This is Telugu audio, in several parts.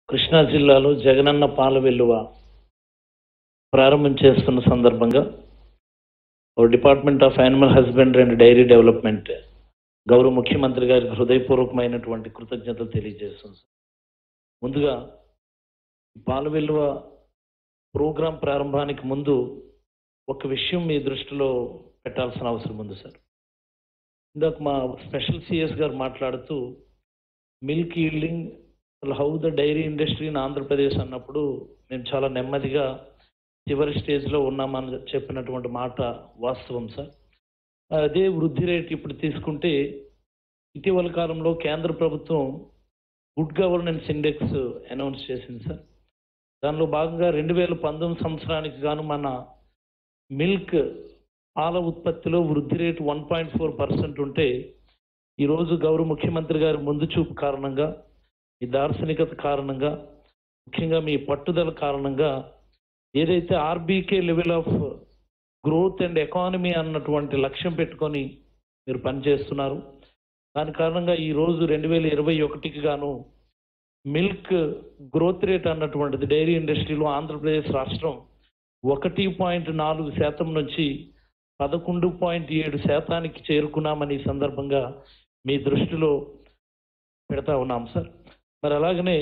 కృష్ణా జిల్లాలో జగనన్న పాల వెల్లువ ప్రారంభం చేస్తున్న సందర్భంగా ఓ department of animal husbandry and dairy development గౌరవ ముఖ్యమంత్రి గారికి హృదయపూర్వకమైనటువంటి కృతజ్ఞతలు తెలియజేస్తుంది సార్. ముందుగా ఈ పాల వెల్లువ ప్రోగ్రాం ప్రారంభానికి ముందు ఒక విషయం మీ దృష్టిలో పెట్టాల్సిన అవసరం ఉంది సార్ ఇందాక మా స్పెషల్ సిఎస్ గారు మాట్లాడుతూ milk yielding how the dairy industry in Andhra Pradesh అన్నప్పుడు మేము చాలా నెమ్మదిగా చివరి స్టేజ్లో ఉన్నామని చెప్పినటువంటి మాట వాస్తవం సార్ అదే వృద్ధి రేట్ ఇప్పుడు తీసుకుంటే ఇటీవల కాలంలో కేంద్ర ప్రభుత్వం గుడ్ గవర్నెన్స్ ఇండెక్స్ అనౌన్స్ చేసింది సార్ దానిలో భాగంగా రెండు వేల పంతొమ్మిది సంవత్సరానికి గాను మన మిల్క్ పాల ఉత్పత్తిలో వృద్ధి rate one point four percent ఉంటే ఈరోజు గౌరవ ముఖ్యమంత్రి గారి ముందు చూపు కారణంగా ఈ దార్శనికత కారణంగా ముఖ్యంగా మీ పట్టుదల కారణంగా ఏదైతే RBK level of growth and economy అన్నటువంటి లక్ష్యం పెట్టుకొని మీరు పనిచేస్తున్నారు దాని కారణంగా ఈ రోజు రెండు వేల ఇరవై ఒకటికి గాను మిల్క్ గ్రోత్ రేట్ అన్నటువంటిది డైరీ ఇండస్ట్రీలో ఆంధ్రప్రదేశ్ రాష్ట్రం ఒకటి పాయింట్ నాలుగు శాతం నుంచి పదకొండు పాయింట్ ఏడు శాతానికి చేరుకున్నామని ఈ సందర్భంగా మీ దృష్టిలో పెడతా ఉన్నాం సార్ మరి అలాగనే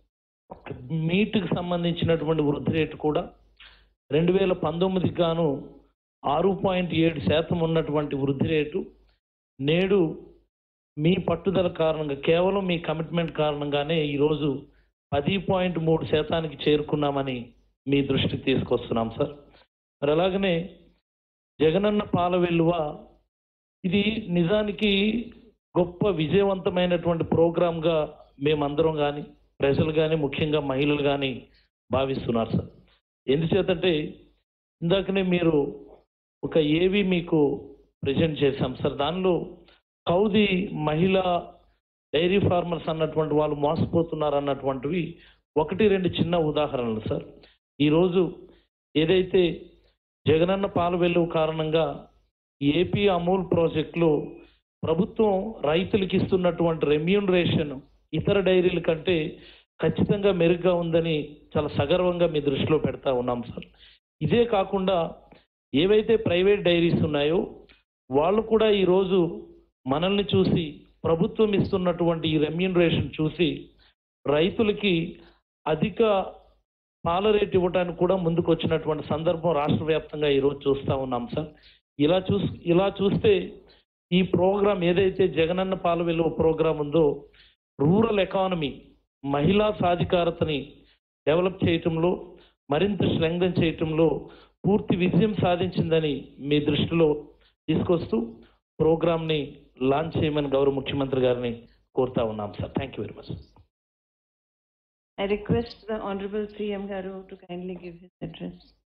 మీట్కి సంబంధించినటువంటి వృద్ధి రేటు కూడా రెండు వేల పంతొమ్మిదికి గాను ఆరు పాయింట్ ఏడు శాతం ఉన్నటువంటి వృద్ధి రేటు నేడు మీ పట్టుదల కారణంగా కేవలం మీ కమిట్మెంట్ కారణంగానే ఈరోజు పది పాయింట్ మూడు శాతానికి చేరుకున్నామని మీ దృష్టికి తీసుకొస్తున్నాం సార్ మరి అలాగనే జగనన్న పాల వెల్లువ ఇది నిజానికి గొప్ప విజయవంతమైనటువంటి ప్రోగ్రామ్గా మేమందరం కానీ ప్రజలు కానీ ముఖ్యంగా మహిళలు కానీ భావిస్తున్నారు సార్ ఎందుచేతంటే ఇందాకనే మీరు ఒక ఏవి మీకు ప్రజెంట్ చేశాం సార్ దానిలో కౌది మహిళా డైరీ ఫార్మర్స్ అన్నటువంటి వాళ్ళు మోసపోతున్నారు అన్నటువంటివి ఒకటి రెండు చిన్న ఉదాహరణలు సార్ ఈరోజు ఏదైతే జగనన్న పాల వెలువ కారణంగా ఏపీ అమూల్ ప్రాజెక్టులో ప్రభుత్వం రైతులకు ఇస్తున్నటువంటి రెమ్యూనరేషన్ ఇతర డైరీల కంటే ఖచ్చితంగా మెరుగ్గా ఉందని చాలా సగర్వంగా మీ దృష్టిలో పెడతా ఉన్నాం సార్ ఇదే కాకుండా ఏవైతే ప్రైవేట్ డైరీస్ ఉన్నాయో వాళ్ళు కూడా ఈరోజు మనల్ని చూసి ప్రభుత్వం ఇస్తున్నటువంటి ఈ రెమ్యూనరేషన్ చూసి రైతులకి అధిక పాల రేటు ఇవ్వడానికి కూడా ముందుకు వచ్చినటువంటి సందర్భం రాష్ట్ర వ్యాప్తంగా ఈరోజు చూస్తూ ఉన్నాం సార్ ఇలా చూస్ ఇలా చూస్తే ఈ ప్రోగ్రాం ఏదైతే జగనన్న పాల విలువ ప్రోగ్రాం ఉందో రూరల్ ఎకానమీ మహిళా సాధికారతని డెవలప్ చేయటంలో మరింత స్ట్రెంగ్థన్ చేయటంలో పూర్తి విజయం సాధించిందని మీ దృష్టిలో తీసుకొస్తూ ప్రోగ్రామ్ని లాంచ్ చేయమని గౌరవ ముఖ్యమంత్రి గారిని కోరుతా ఉన్నాం sir thank you very much I request the Honorable CM Garu to kindly give his address.